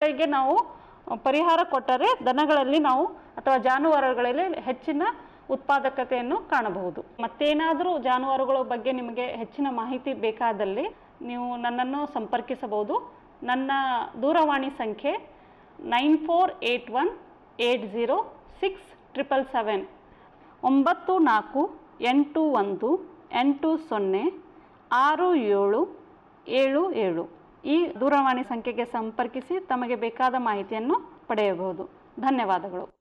ದನಗಳಿಗೆ ನಾವು ಪರಿಹಾರ ಕೊಟ್ಟರೆ ದನಗಳಲ್ಲಿ ನಾವು ಅಥವಾ ಜಾನುವಾರುಗಳಲ್ಲಿ ಹೆಚ್ಚಿನ ಉತ್ಪಾದಕತೆಯನ್ನು ಕಾಣಬಹುದು ಮತ್ತೇನಾದರೂ ಜಾನುವಾರುಗಳ ಬಗ್ಗೆ ನಿಮಗೆ ಹೆಚ್ಚಿನ ಮಾಹಿತಿ ಬೇಕಾದಲ್ಲಿ ನೀವು ನನ್ನನ್ನು ಸಂಪರ್ಕಿಸಬಹುದು ನನ್ನ ದೂರವಾಣಿ ಸಂಖ್ಯೆ nine four eight one eight zero six triple seven ಒಂಬತ್ತು ನಾಲ್ಕು ಎಂಟು ಒಂದು ಎಂಟು ಸೊನ್ನೆ ಆರು ಏಳು ಏಳು ಏಳು ಈ ದೂರವಾಣಿ ಸಂಖ್ಯೆಗೆ ಸಂಪರ್ಕಿಸಿ ತಮಗೆ ಬೇಕಾದ ಮಾಹಿತಿಯನ್ನು ಪಡೆಯಬಹುದು ಧನ್ಯವಾದಗಳು